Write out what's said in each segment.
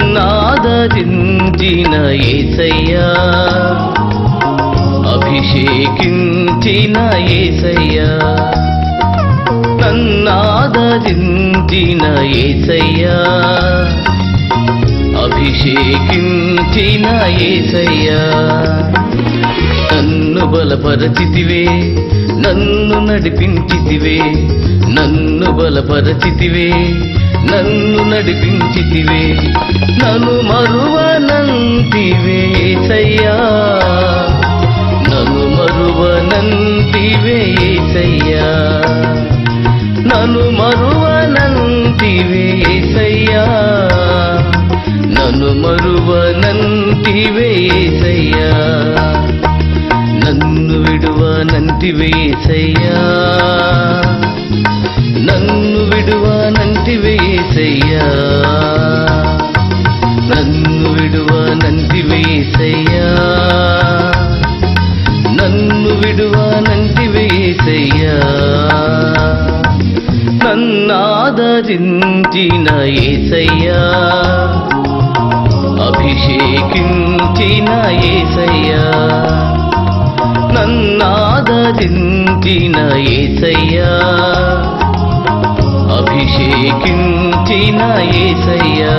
నన్నాదరించిన ఏసయ్యా అభిషేకించిన ఏసయ్యా నన్నాదరించిన ఏసయ్యా అభిషేకించిన ఏసయ్యా నన్ను బలపరచితివే నన్ను నడిపించితివే నన్ను బలపరచితివే నన్ను నడిపించితివే నన్ను మరువనంతివే ఏసయ్యా నన్ను మరువనంతివే ఏసయ్యా నన్ను మరువనంతివే ఏసయ్యా నన్ను మరువనంతివే ఏసయ్యా నన్ను విడువనంటివే ఏసయ్యా నన్ను విడువనంటివే ఏసయ్యా నన్ను విడువనంటివే ఏసయ్యా నన్ను విడువనంటివే ఏసయ్యా నన్నాదరించిన ఏసయ్యా అభిషేకించిన ఏసయ్యా నన్నాదరించిన ఏసయ్యా అభిషేకించిన ఏసయ్యా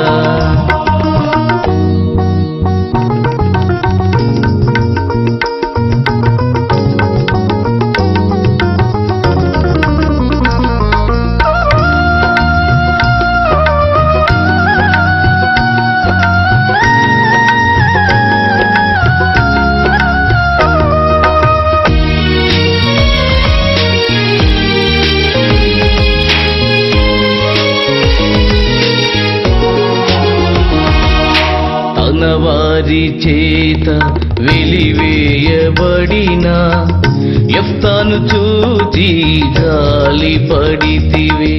తన వారి చేత వెలివేయబడిన ఎఫ్తాను చూచి జాలి పడితివి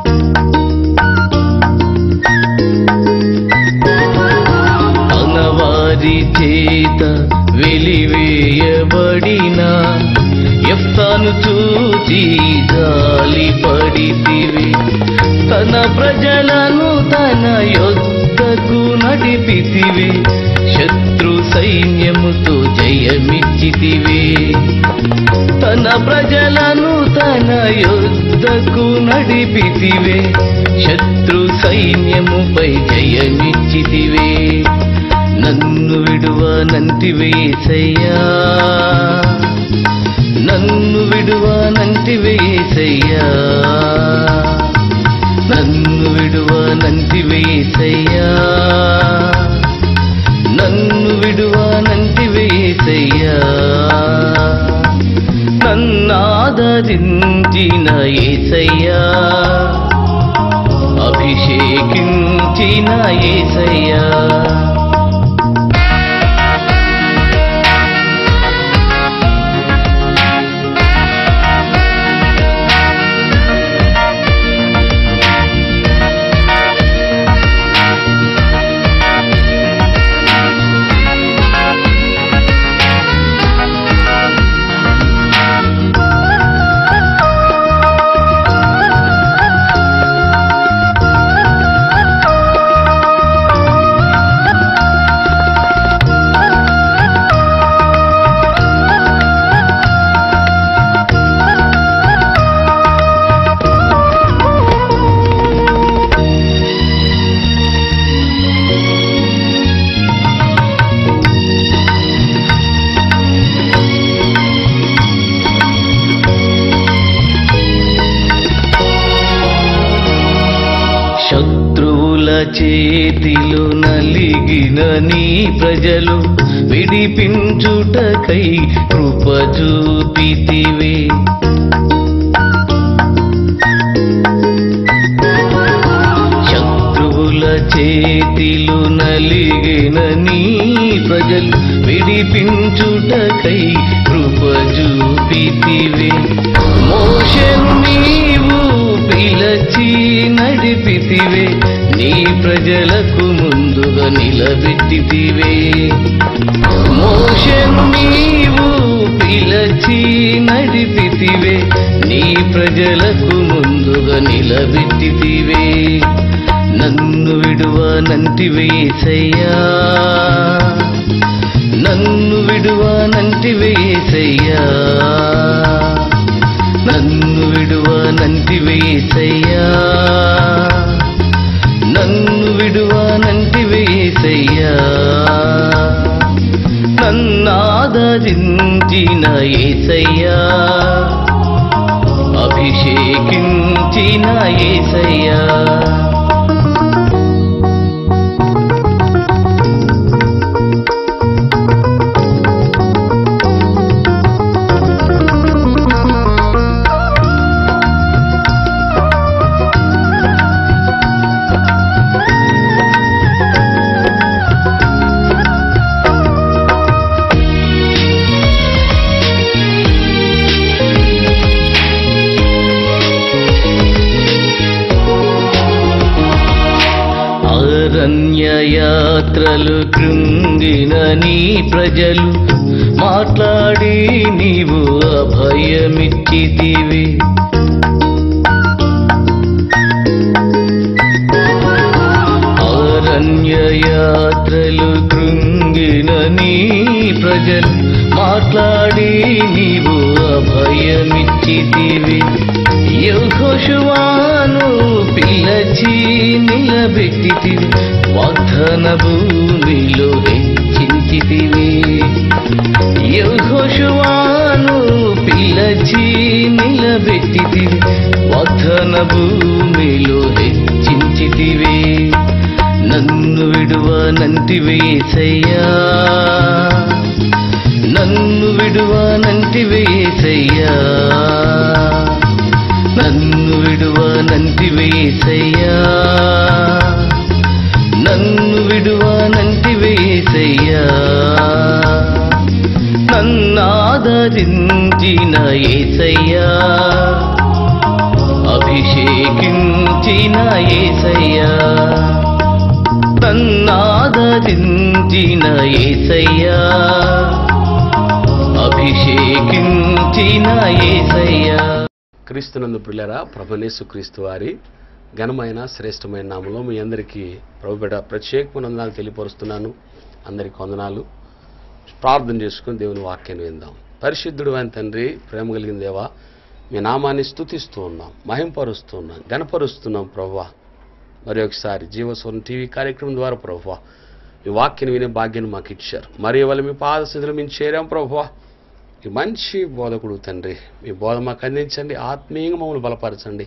తన వారి చేత వెలివేయబడిన ఎఫ్తాను చూచి జాలి పడితివి తన ప్రజలను తన యొద్దకు నడిపితివే శత్రు సైన్యముతో జయమిచ్చితివే తన ప్రజలను తన యొద్దకు నడిపితివే శత్రు సైన్యముపై జయమిచ్చితివే నన్ను విడువనంటివే సయ్యా నన్ను విడువనంటివే సయ్యా నన్ను విడువనంటివే సయ్యా నన్ను విడువనంటివే సయ్యా నన్నాదరించిన ఏసయ్యా అభిషేకించిన ఏసయ్యా శత్రువుల చేతిలో నలిగిన నీ ప్రజలు విడిపించుటకై కృప చూపితివే శత్రువుల చేతిలో నలిగిన నీ ప్రజలు విడిపించుటకై కృప చూపితివే మోషను నీవు పిలచి నడిపితివే నీ ప్రజలకు ముందుగా నిలబెట్టితివే మోషను నీవు పిలచి నడిపితివే నీ ప్రజలకు ముందుగా నిలబెట్టితివే నన్ను విడువనంటివే యేసయ్యా నన్ను విడువనంటివే యేసయ్యా నన్ను విడువనంటివే యేసయ్యా నన్ను విడువనంటివే యేసయ్యా నన్నాదరించిన యేసయ్యా అభిషేకించిన యేసయ్యా అరణ్య యాత్రలు కృంగిన నీ ప్రజలు మాట్లాడి నీవు అభయమిచ్చితివి అరణ్య యాత్రలు కృంగిన నీ ప్రజలు మాట్లాడి నీవు అభయమిచ్చితివి యహోషువాను పిలచి నిలబెట్టితివి వాగ్దాన భూమిలో హెచ్చించితివి యహోషువాను పిలచి నిలబెట్టితివి వాగ్దాన భూమిలో హెచ్చించితివి నన్ను విడువనంటివి యేసయ్యా నన్ను విడువనంటివి యేసయ్యా నన్ను విడువనంటివి యేసయ్యా నన్ను విడువనంటివి యేసయ్యా నన్నాదరించిన యేసయ్యా అభిషేకించిన యేసయ్యా నన్నాదరించిన యేసయ్యా అభిషేకించిన యేసయ్యా క్రీస్తునందు పిల్లరా ప్రభనేసు క్రీస్తు వారి ఘనమైన శ్రేష్టమైన నామంలో మీ అందరికీ ప్రభుబిడ ప్రత్యేకమైన వందనాలు తెలియపరుస్తున్నాను అందరికి వందనాలు ప్రార్థన చేసుకుని దేవుని వాక్యాన్ని విందాం పరిశుద్ధుడు అయిన తండ్రి ప్రేమ కలిగిన దేవా మీ నామాన్ని స్తుతిస్తూ ఉన్నాం మహింపరుస్తూ ఉన్నాం గణపరుస్తున్నాం ప్రభా మరి ఒకసారి జీవస్వరం టీవీ కార్యక్రమం ద్వారా ప్రభా మీ వాక్యాన్ని వినే భాగ్యాన్ని మాకు ఇచ్చారు మరి వాళ్ళ మీ పాద స్థితిలో మేము చేరాం ప్రభా ఈ మంచి బోధకుడు తండ్రి మీ బోధ మాకు అందించండి ఆత్మీయంగా మమ్మల్ని బలపరచండి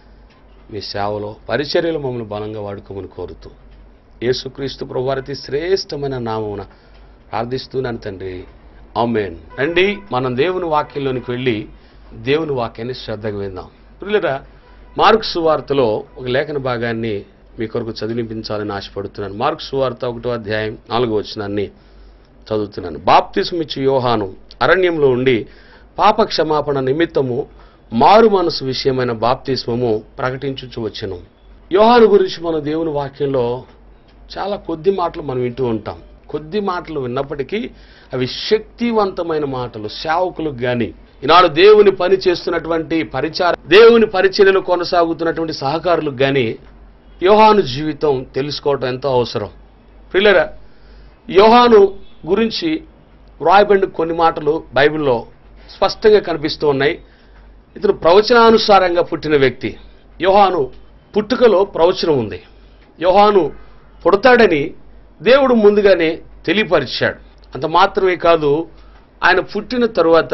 మీ సేవలో పరిచర్యలో మమ్మల్ని బలంగా వాడుకోమని కోరుతూ యేసుక్రీస్తు ప్రభువారి శ్రేష్టమైన నామమున ప్రార్థిస్తున్నాను తండ్రి ఆమెన్ రండి మనం దేవుని వాక్యంలోనికి వెళ్ళి దేవుని వాక్యాన్ని శ్రద్ధగా విందాం పిల్లరా మార్క్ సువార్తలో ఒక లేఖన భాగాన్ని మీ కొరకు చదివించాలని ఆశపడుతున్నాను మార్క్ సువార్త ఒకటో అధ్యాయం నాలుగో వచనాన్ని చదువుతున్నాను బాప్తిసం ఇచ్చి యోహాను అరణ్యంలో ఉండి పాప క్షమాపణ నిమిత్తము మారు మనసు విషయమైన బాప్తిస్మము ప్రకటించుచు వచ్చెను యోహాను గురించి మన దేవుని వాక్యంలో చాలా కొద్ది మాటలు మనం వింటూ ఉంటాం కొద్ది మాటలు విన్నప్పటికీ అవి శక్తివంతమైన మాటలు సేవకులకు గాని ఈనాడు దేవుని పని చేస్తున్నటువంటి పరిచార దేవుని పరిచర్యలు కొనసాగుతున్నటువంటి సహకారులకు గాని యోహాను జీవితం తెలుసుకోవటం ఎంతో అవసరం పిల్లరా యోహాను గురించి వ్రాయబడిన కొన్ని మాటలు బైబిల్లో స్పష్టంగా కనిపిస్తూ ఉన్నాయి ఇతను ప్రవచనానుసారంగా పుట్టిన వ్యక్తి యోహాను పుట్టుకలో ప్రవచనం ఉంది యోహాను పుడతాడని దేవుడు ముందుగానే తెలియపరిచాడు అంత మాత్రమే కాదు ఆయన పుట్టిన తరువాత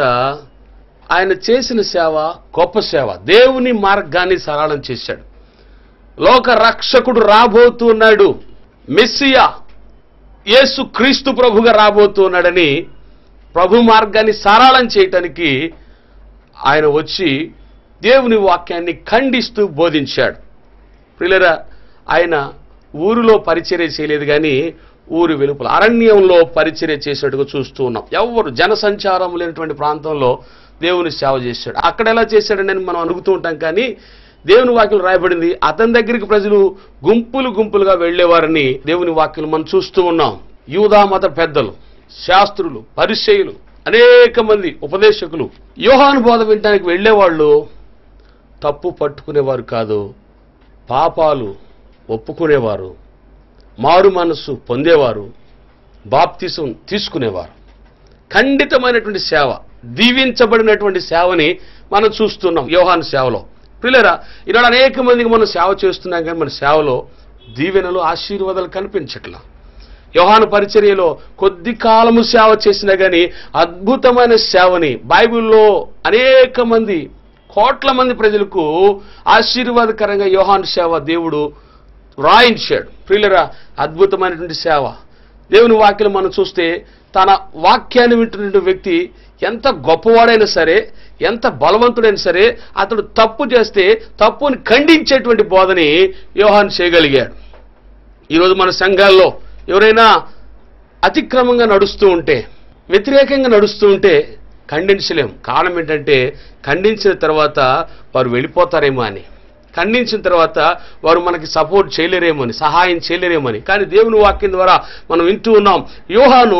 ఆయన చేసిన సేవ గొప్ప సేవ దేవుని మార్గాన్ని సరళం చేశాడు లోక రక్షకుడు రాబోతున్నాడు మెస్సియా యేసు క్రీస్తు ప్రభుగా రాబోతున్నాడని ప్రభు మార్గాన్ని సరళం చేయటానికి ఆయన వచ్చి దేవుని వాక్యాన్ని ఖండిస్తూ బోధించాడు ప్రియులరా ఆయన ఊరిలో పరిచర్య చేయలేదు కానీ ఊరి వెలుపల అరణ్యంలో పరిచర్య చేసేట్టుగా చూస్తూ ఉన్నాం ఎవరు జనసంచారం లేనటువంటి ప్రాంతంలో దేవుని సేవ చేశాడు అక్కడ ఎలా చేశాడని మనం అడుగుతూ ఉంటాం కానీ దేవుని వాక్యం రాయబడింది అతని దగ్గరికి ప్రజలు గుంపులు గుంపులుగా వెళ్ళేవారని దేవుని వాక్యం మనం చూస్తూ ఉన్నాం యూదా మత పెద్దలు శాస్త్రులు పరిచయులు అనేక మంది ఉపదేశకులు యోహాను బోధ వినడానికి వెళ్ళేవాళ్ళు తప్పు పట్టుకునేవారు కాదు పాపాలు ఒప్పుకునేవారు మారు మనస్సు పొందేవారు బాప్తిసం తీసుకునేవారు ఖండితమైనటువంటి సేవ దీవించబడినటువంటి సేవని మనం చూస్తున్నాం యోహాను సేవలో పిల్లరా ఈనాడు అనేక మందికి మనం సేవ చేస్తున్నాం కానీ మన సేవలో దీవెనలు ఆశీర్వాదాలు కనిపించట్లా యోహాను పరిచర్యలో కొద్ది కాలము సేవ చేసినా కానీ అద్భుతమైన సేవని బైబిల్లో అనేక మంది కోట్ల మంది ప్రజలకు ఆశీర్వాదకరంగా యోహాను సేవ దేవుడు రాయించాడు ప్రియులరా అద్భుతమైనటువంటి సేవ దేవుని వాక్యం మనం చూస్తే తన వాక్యాన్ని వింటున్న వ్యక్తి ఎంత గొప్పవాడైనా సరే ఎంత బలవంతుడైనా సరే అతడు తప్పు చేస్తే తప్పుని ఖండించేటువంటి బోధని యోహాన్ చేయగలిగాడు ఈరోజు మన సంఘాల్లో ఎవరైనా అతిక్రమంగా నడుస్తూ ఉంటే వ్యతిరేకంగా నడుస్తూ ఉంటే ఖండించలేం కారణం ఏంటంటే ఖండించిన తర్వాత వారు వెళ్ళిపోతారేమో అని ఖండించిన తర్వాత వారు మనకి సపోర్ట్ చేయలేరేమని సహాయం చేయలేరేమని కానీ దేవుని వాక్యం ద్వారా మనం వింటూ ఉన్నాం యోహాను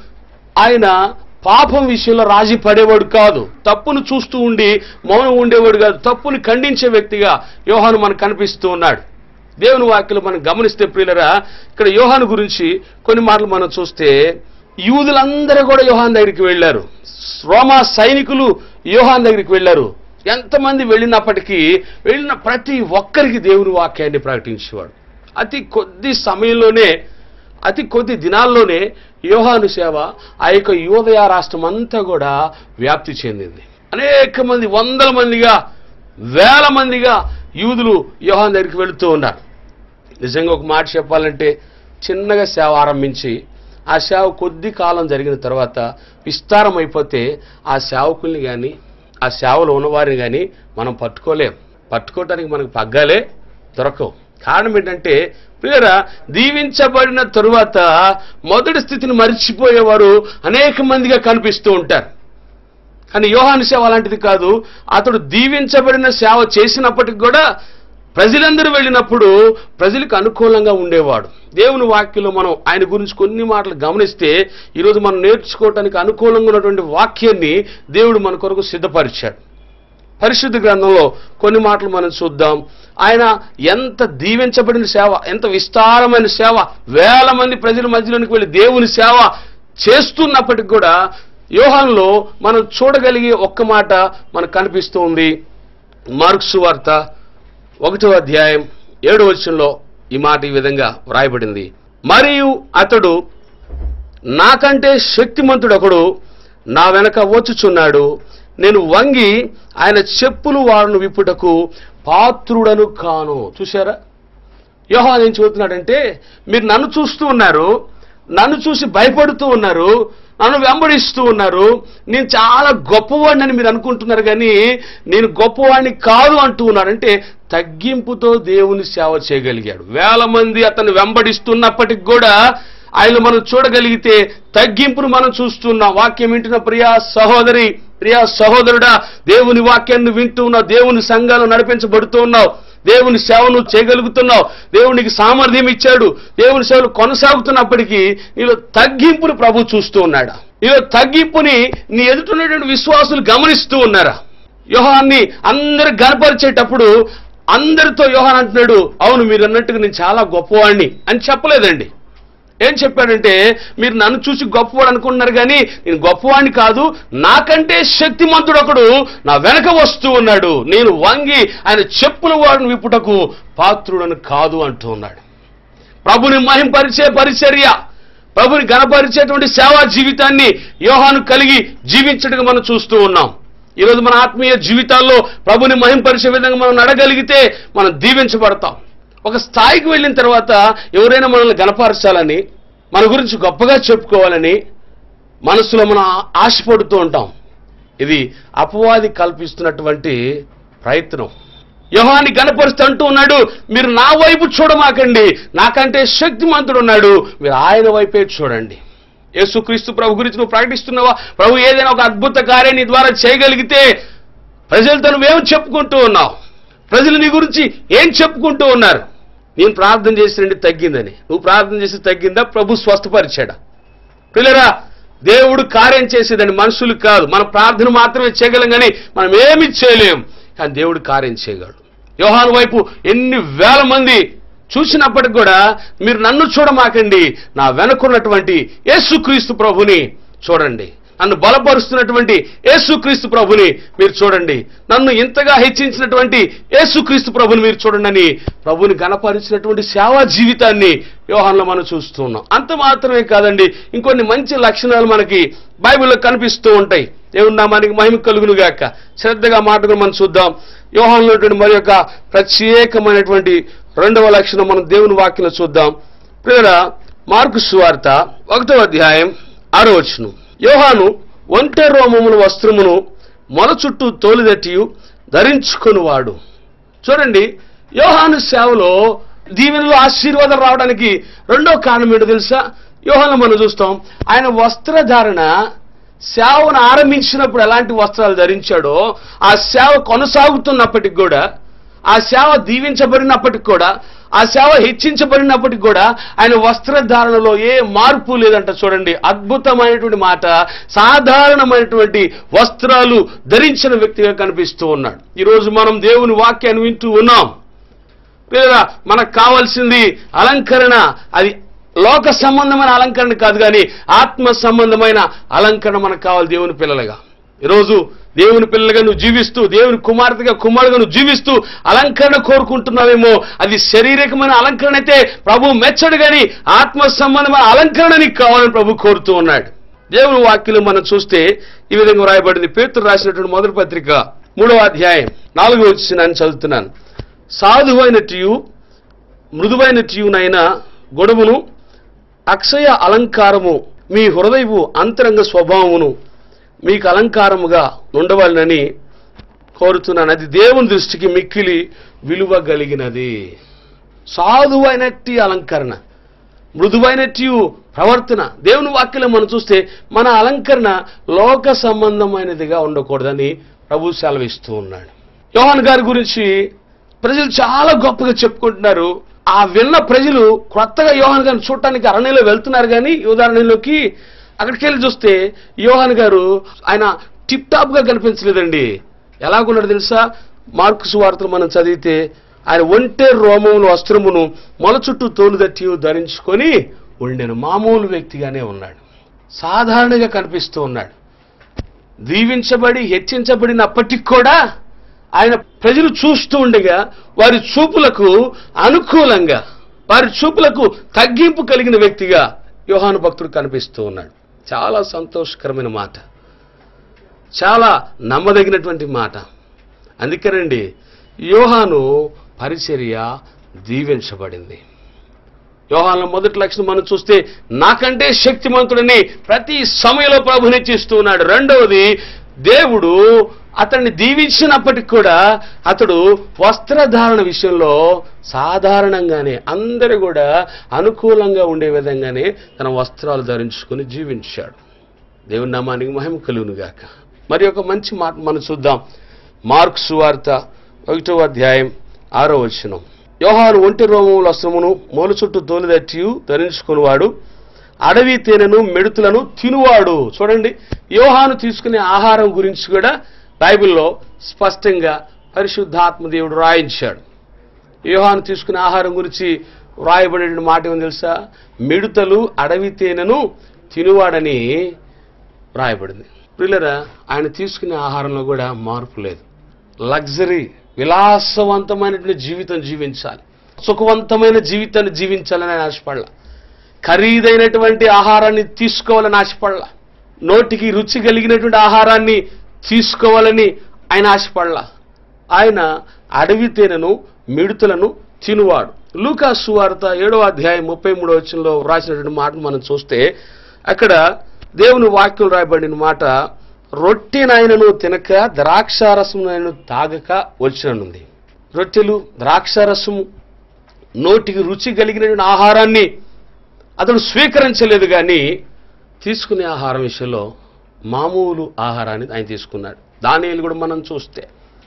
ఆయన పాపం విషయంలో రాజీ పడేవాడు కాదు తప్పును చూస్తూ ఉండి మౌనం ఉండేవాడు కాదు తప్పుని ఖండించే వ్యక్తిగా యోహాను మనకు కనిపిస్తూ ఉన్నాడు దేవుని వాక్యలు మనం గమనిస్తే ప్రియులరా ఇక్కడ యోహాను గురించి కొన్ని మాటలు మనం చూస్తే యూదులందరూ కూడా యోహాన్ దగ్గరికి వెళ్ళారు రోమా సైనికులు యోహాన్ దగ్గరికి వెళ్ళారు ఎంతమంది వెళ్ళినప్పటికీ వెళ్ళిన ప్రతి ఒక్కరికి దేవుని వాక్యాన్ని ప్రకటించేవాడు అతి కొద్ది సమయంలోనే అతి కొద్ది దినాల్లోనే యోహాను సేవ ఆ యొక్క యోదయ రాష్ట్రం అంతా కూడా వ్యాప్తి చెందింది అనేక మంది వందల మందిగా వేల మందిగా యూదులు యోహాన్ దగ్గరికి వెళుతూ ఉన్నారు నిజంగా ఒక మాట చెప్పాలంటే చిన్నగా సేవ ఆరంభించి ఆ సేవ కొద్ది కాలం జరిగిన తర్వాత విస్తారం అయిపోతే ఆ సేవకుల్ని కానీ ఆ సేవలో ఉన్నవారిని కానీ మనం పట్టుకోలేం పట్టుకోవటానికి మనకు పగ్గాలే దొరకవు కారణం ఏంటంటే ప్రియరా దీవించబడిన తరువాత మొదటి స్థితిని మర్చిపోయేవారు అనేక మందిగా కనిపిస్తూ ఉంటారు కానీ యోహాను సేవ అలాంటిది కాదు అతడు దీవించబడిన సేవ చేసినప్పటికి కూడా ప్రజలందరూ వెళ్ళినప్పుడు ప్రజలకు అనుకూలంగా ఉండేవాడు దేవుని వాక్యంలో మనం ఆయన గురించి కొన్ని మాటలు గమనిస్తే ఈరోజు మనం నేర్చుకోవటానికి అనుకూలంగా ఉన్నటువంటి వాక్యాన్ని దేవుడు మన కొరకు సిద్ధపరిచాడు పరిశుద్ధ గ్రంథంలో కొన్ని మాటలు మనం చూద్దాం ఆయన ఎంత దీవించబడిన సేవ ఎంత విస్తారమైన సేవ వేల మంది ప్రజల మధ్యలోనికి వెళ్ళి దేవుని సేవ చేస్తున్నప్పటికి కూడా యోహాన్లో మనం చూడగలిగే ఒక్క మాట మనకు కనిపిస్తూ ఉంది మార్క్స్ వార్త ఒకటో అధ్యాయం ఏడో వచనంలో ఈ మాట ఈ విధంగా వ్రాయబడింది మరియు అతడు నాకంటే శక్తిమంతుడు ఒకడు నా వెనక వచ్చుచున్నాడు నేను వంగి ఆయన చెప్పులు వారును విప్పుటకు పాత్రుడను కాను చూశారా యోహాన్ ఏం చెబుతున్నాడంటే మీరు నన్ను చూస్తూ ఉన్నారు నన్ను చూసి భయపడుతూ ఉన్నారు నన్ను వెంబడిస్తూ ఉన్నారు నేను చాలా గొప్పవాడిని మీరు అనుకుంటున్నారు కానీ నేను గొప్పవాడిని కాదు అంటూ ఉన్నారు అంటే తగ్గింపుతో దేవుని సేవ చేయగలిగాడు వేల మంది అతను వెంబడిస్తున్నప్పటికి కూడా ఆయన మనం చూడగలిగితే తగ్గింపును మనం చూస్తున్నాం వాక్యం వింటున్న ప్రియా సహోదరి ప్రియా సహోదరుడా దేవుని వాక్యాన్ని వింటూ ఉన్నావు దేవుని సంఘాలు నడిపించబడుతూ ఉన్నావు దేవుని సేవను చేయగలుగుతున్నావు దేవునికి సామర్థ్యం ఇచ్చాడు దేవుని సేవలు కొనసాగుతున్నప్పటికీ నీలో తగ్గింపుని ప్రభు చూస్తూ ఉన్నాడా నీలో తగ్గింపుని నీ ఎదుటిన్నటువంటి విశ్వాసులు గమనిస్తూ ఉన్నారా యోహాన్ని అందరు గనపరిచేటప్పుడు అందరితో యోహాన్ అంటున్నాడు అవును మీరు అన్నట్టుగా నేను చాలా గొప్పవాడిని అని చెప్పలేదండి ఏం చెప్పాడంటే మీరు నన్ను చూసి గొప్పవాడు అనుకుంటున్నారు కానీ నేను గొప్పవాడిని కాదు నాకంటే శక్తిమంతుడు ఒకడు నా వెనక వస్తూ ఉన్నాడు నేను వంగి ఆయన చెప్పుల వాడిని విప్పుటకు పాత్రుడను కాదు అంటూ ఉన్నాడు ప్రభుని మహింపరిచే పరిచర్య ప్రభుని గణపరిచేటువంటి సేవా జీవితాన్ని యోహాను కలిగి జీవించడం మనం చూస్తూ ఉన్నాం ఈరోజు మన ఆత్మీయ జీవితాల్లో ప్రభుని మహింపరిచే విధంగా మనం నడగలిగితే మనం దీవించబడతాం ఒక స్థాయికి వెళ్ళిన తర్వాత ఎవరైనా మనల్ని గనపరచాలని మన గురించి గొప్పగా చెప్పుకోవాలని మనసులో మనం ఆ- ఆశపడుతూ ఉంటాం ఇది అపవాది కల్పిస్తున్నటువంటి ప్రయత్నం యోహాన్ని గనపరుస్తూ అంటూ ఉన్నాడు మీరు నా వైపు చూడమాకండి నాకంటే శక్తిమంతుడు ఉన్నాడు మీరు ఆయన వైపే చూడండి యేసుక్రీస్తు ప్రభు గురించి నువ్వు ప్రకటిస్తున్నావా ప్రభు ఏదైనా ఒక అద్భుత కార్యం నీ ద్వారా చేయగలిగితే ప్రజలతో నువ్వేం చెప్పుకుంటూ ఉన్నావు ప్రజలు నీ గురించి ఏం చెప్పుకుంటూ ఉన్నారు నేను ప్రార్థన చేసినండి తగ్గిందని నువ్వు ప్రార్థన చేసి తగ్గిందా ప్రభు స్వస్థపరిచాడా పిల్లరా దేవుడు కార్యం చేసేదని మనుషులు కాదు మన ప్రార్థన మాత్రమే చేయగలం కానీ మనం ఏమి చేయలేం కానీ దేవుడు కార్యం చేయగలడు యోహాను వైపు ఎన్ని వేల మంది చూసినప్పటికి కూడా మీరు నన్ను చూడమాకండి నా వెనుకున్నటువంటి యేసుక్రీస్తు ప్రభుని చూడండి నన్ను బలపరుస్తున్నటువంటి యేసుక్రీస్తు ప్రభుని మీరు చూడండి నన్ను ఇంతగా హెచ్చించినటువంటి యేసుక్రీస్తు ప్రభుని మీరు చూడండి అని ప్రభుని గణపరిచినటువంటి సేవా జీవితాన్ని వ్యవహారంలో మనం చూస్తూ ఉన్నాం అంత మాత్రమే కాదండి ఇంకొన్ని మంచి లక్షణాలు మనకి బైబిల్లో కనిపిస్తూ ఉంటాయి దేవుని నామానికి మహిమ కలుగును గాక శ్రద్ధగా మాటలు మనం చూద్దాం యోహాన్లో మరి యొక్క ప్రత్యేకమైనటువంటి రెండవ లక్షణం మనం దేవుని వాక్యంలో చూద్దాం ప్రియరా మార్కు సువార్త ఒకటో అధ్యాయం ఆరో వచనం యోహాను ఒంటె రోమముల వస్త్రమును మొల చుట్టూ తోలుదట్టియు ధరించుకొనివాడు చూడండి యోహాను సేవలో దీవెనలో ఆశీర్వాదం రావడానికి రెండో కారణం ఏంటో తెలుసా యోహాను మనం చూస్తాం ఆయన వస్త్రధారణ సేవను ఆరంభించినప్పుడు ఎలాంటి వస్త్రాలు ధరించాడో ఆ సేవ కొనసాగుతున్నప్పటికి కూడా ఆ సేవ దీవించబడినప్పటికి కూడా ఆ సేవ హెచ్చించబడినప్పటికి కూడా ఆయన వస్త్రధారణలో ఏ మార్పు లేదంట చూడండి అద్భుతమైనటువంటి మాట సాధారణమైనటువంటి వస్త్రాలు ధరించిన వ్యక్తిగా కనిపిస్తూ ఉన్నాడు ఈరోజు మనం దేవుని వాక్యాన్ని వింటూ ఉన్నాం లేదా మనకు కావాల్సింది అలంకరణ అది లోక సంబంధమైన అలంకరణ కాదు కానీ ఆత్మ సంబంధమైన అలంకరణ మనకు కావాలి దేవుని పిల్లలుగా ఈరోజు దేవుని పిల్లలుగా నువ్వు జీవిస్తూ దేవుని కుమార్తెగా కుమారుడుగా నువ్వు జీవిస్తూ అలంకరణ కోరుకుంటున్నావేమో అది శారీరకమైన అలంకరణ అయితే ప్రభు మెచ్చడు కానీ ఆత్మ సంబంధమైన అలంకరణ నీకు కావాలని ప్రభు కోరుతూ ఉన్నాడు దేవుని వాక్యం మనం చూస్తే ఈ విధంగా రాయబడింది పేతురు రాసినటువంటి మొదటి పత్రిక మూడవ అధ్యాయం నాలుగో వచ్చి నేను చదువుతున్నాను సాధువైనటియు మృదువైనటియునైన గొడవను అక్షయ అలంకారము మీ హృదయపు అంతరంగ స్వభావమును మీకు అలంకారముగా ఉండవాలని కోరుతున్నాను అది దేవుని దృష్టికి మిక్కిలి విలువ కలిగినది సాధువైనట్టి అలంకరణ మృదువైనట్టి ప్రవర్తన దేవుని వాక్యంలో మనం చూస్తే మన అలంకరణ లోక సంబంధమైనదిగా ఉండకూడదని ప్రభు సెలవిస్తూ ఉన్నాడు యోహాన్ గారి గురించి ప్రజలు చాలా గొప్పగా చెప్పుకుంటున్నారు ఆ విన్న ప్రజలు కొత్తగా యోహాన్ గారిని చూడటానికి అరణ్యంలో వెళ్తున్నారు కానీ ఉదాహరణలోకి అక్కడికి వెళ్ళి చూస్తే యోహాన్ గారు ఆయన టిప్ టాప్ గా కనిపించలేదండి ఎలాగున్నాడు తెలుసా మార్క్స్ వార్తలు మనం చదివితే ఆయన ఒంటె రోమములు వస్త్రమును మొల చుట్టూ తోలు దట్టి ధరించుకొని ఉండిన మామూలు వ్యక్తిగానే ఉన్నాడు సాధారణంగా కనిపిస్తూ ఉన్నాడు దీవించబడి హెచ్చించబడినప్పటికి కూడా ఆయన ప్రజలు చూస్తూ ఉండగా వారి చూపులకు అనుకూలంగా వారి చూపులకు తగ్గింపు కలిగిన వ్యక్తిగా యోహాను భక్తుడు కనిపిస్తూ ఉన్నాడు చాలా సంతోషకరమైన మాట చాలా నమ్మదగినటువంటి మాట అందుకేనండి యోహాను పరిచర్య దీవించబడింది యోహాను మొదటి లక్షణం మనం చూస్తే నాకంటే శక్తిమంతుడని ప్రతి సమయంలో ప్రభు హెచ్చిస్తూ ఉన్నాడు రెండవది దేవుడు అతన్ని దీవించినప్పటికి కూడా అతడు వస్త్రధారణ విషయంలో సాధారణంగానే అందరూ కూడా అనుకూలంగా ఉండే విధంగానే తన వస్త్రాలు ధరించుకుని జీవించాడు దేవుని నామానికి మహిమ కలుగును గాక మరి ఒక మంచి మాట మనం చూద్దాం మార్క్స్ వార్త ఒకటో అధ్యాయం ఆరో వచనం యోహాను ఒంటి రోమముల వస్త్రమును మూల చుట్టూ తోలిదట్టి ధరించుకునివాడు అడవి తేనెను మెడుతులను తినువాడు చూడండి యోహాను తీసుకునే ఆహారం గురించి కూడా బైబిల్లో స్పష్టంగా పరిశుద్ధాత్మ దేవుడు రాయించాడు యోహాను తీసుకునే ఆహారం గురించి వ్రాయబడిన మాట ఏమో తెలుసా మిడుతలు అడవి తేనెను తినువాడని వ్రాయబడింది ప్రిల్లరా ఆయన తీసుకునే ఆహారంలో కూడా మార్పు లేదు లగ్జరీ విలాసవంతమైనటువంటి జీవితం జీవించాలి సుఖవంతమైన జీవితాన్ని జీవించాలని ఆయన ఆశపడాల ఖరీదైనటువంటి ఆహారాన్ని తీసుకోవాలని ఆశపడాల నోటికి రుచి కలిగినటువంటి ఆహారాన్ని తీసుకోవాలని ఆయన ఆశపడాల ఆయన అడవి తేనెను మిడుతలను తినువాడు లూకా సువార్త ఏడవ అధ్యాయం ముప్పై మూడో వచనంలో రాసినటువంటి మాటను మనం చూస్తే అక్కడ దేవుని వాక్యం రాయబడిన మాట రొట్టెనైనను తినక ద్రాక్షారసమునైన తాగక వచ్చిననుంది రొట్టెలు ద్రాక్షారసము నోటికి రుచి కలిగిన ఆహారాన్ని అతడు స్వీకరించలేదు కానీ తీసుకునే ఆహారం విషయంలో మామూలు ఆహారాన్ని ఆయన తీసుకున్నాడు దానిలు కూడా మనం చూస్తే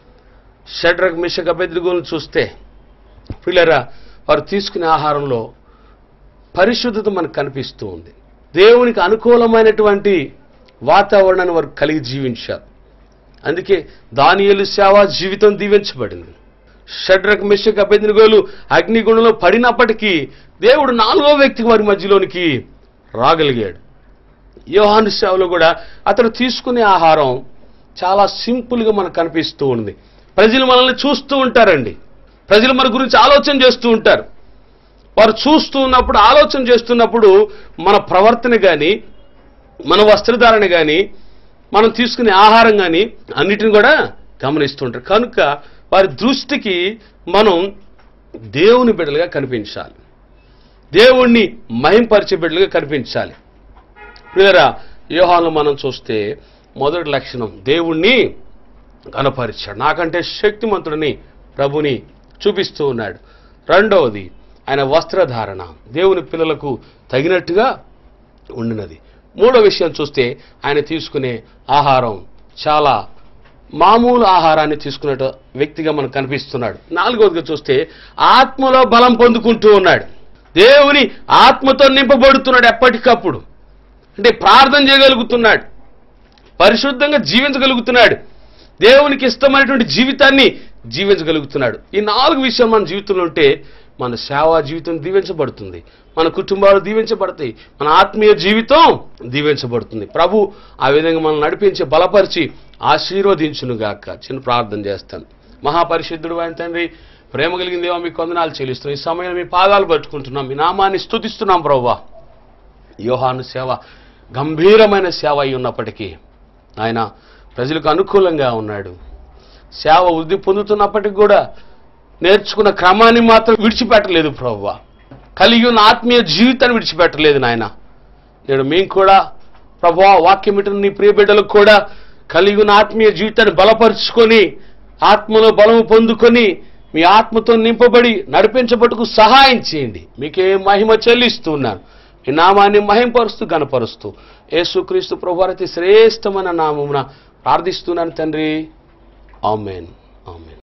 షడ్రక్ మిషక్ అభ్యర్థిగోలు చూస్తే పిల్లరా వారు తీసుకునే ఆహారంలో పరిశుద్ధత మనకు కనిపిస్తూ ఉంది దేవునికి అనుకూలమైనటువంటి వాతావరణాన్ని వారు కలిగి జీవించారు అందుకే దానియేలు సేవ జీవితం దీవించబడింది షడ్రక్ మిషక్ అభ్యర్థిగోలు అగ్నిగుణంలో పడినప్పటికీ దేవుడు నాలుగో వ్యక్తి వారి మధ్యలోనికి రాగలిగాడు యోహాను సేవలో కూడా అతను తీసుకునే ఆహారం చాలా సింపుల్గా మనకు కనిపిస్తూ ఉంది ప్రజలు మనల్ని చూస్తూ ఉంటారండి ప్రజలు మన గురించి ఆలోచన చేస్తూ ఉంటారు వారు చూస్తూ ఉన్నప్పుడు ఆలోచన చేస్తున్నప్పుడు మన ప్రవర్తన కానీ మన వస్త్రధారణ కానీ మనం తీసుకునే ఆహారం కానీ అన్నిటిని కూడా గమనిస్తుంటారు కనుక వారి దృష్టికి మనం దేవుని బిడ్డలుగా కనిపించాలి దేవుణ్ణి మహింపరిచే బిడ్డలుగా కనిపించాలి ప్రియరా యోహాను మనం చూస్తే మొదటి లక్షణం దేవుణ్ణి కనపరిచాడు నాకంటే శక్తిమంతుడిని ప్రభుని చూపిస్తూ ఉన్నాడు రెండవది ఆయన వస్త్రధారణ దేవుని పిల్లలకు తగినట్టుగా ఉండినది మూడో విషయం చూస్తే ఆయన తీసుకునే ఆహారం చాలా మామూలు ఆహారాన్ని తీసుకునే వ్యక్తిగా మనకు కనిపిస్తున్నాడు నాలుగవదిగా చూస్తే ఆత్మలో బలం పొందుకుంటూ ఉన్నాడు దేవుని ఆత్మతో నింపబడుతున్నాడు ఎప్పటికప్పుడు అంటే ప్రార్థన చేయగలుగుతున్నాడు పరిశుద్ధంగా జీవించగలుగుతున్నాడు దేవునికి ఇష్టమైనటువంటి జీవితాన్ని జీవించగలుగుతున్నాడు ఈ నాలుగు విషయాలు మన జీవితంలో ఉంటే మన సేవా జీవితం దీవించబడుతుంది మన కుటుంబాలు దీవించబడతాయి మన ఆత్మీయ జీవితం దీవించబడుతుంది ప్రభు ఆ విధంగా మనం నడిపించి బలపరిచి ఆశీర్వదించునుగాక చిన్న ప్రార్థన చేస్తాను మహాపరిశుద్ధుడు ఆయన తండ్రి ప్రేమ కలిగిన దేవా మీ కొందనాలు చెల్లిస్తున్నాం ఈ సమయం మీ పాదాలు పట్టుకుంటున్నాం మీ నామాన్ని స్తుతిస్తున్నాం ప్రభువా యోహాను సేవ గంభీరమైన సేవ అయి ఉన్నప్పటికీ ఆయన ప్రజలకు అనుకూలంగా ఉన్నాడు సేవ వృద్ధి పొందుతున్నప్పటికీ కూడా నేర్చుకున్న క్రమాన్ని మాత్రం విడిచిపెట్టలేదు ప్రభువ కలిగి ఉన్న ఆత్మీయ జీవితాన్ని విడిచిపెట్టలేదు నాయన నేడు మేము కూడా ప్రభు వాక్యం ఇటు నీ ప్రియ బిడ్డలకు కూడా కలిగి ఉన్న ఆత్మీయ జీవితాన్ని బలపరుచుకొని ఆత్మలో బలము పొందుకొని మీ ఆత్మతో నింపబడి నడిపించబట్టుకు సహాయం చేయండి మీకే మహిమ చెల్లిస్తున్నాను మీ నామాన్ని మహింపరుస్తూ గనపరుస్తూ యేసుక్రీస్తు ప్రభు అతి శ్రేష్టమైన నామమున ప్రార్థిస్తున్నాను తండ్రి ఆమెన్ ఆమెన్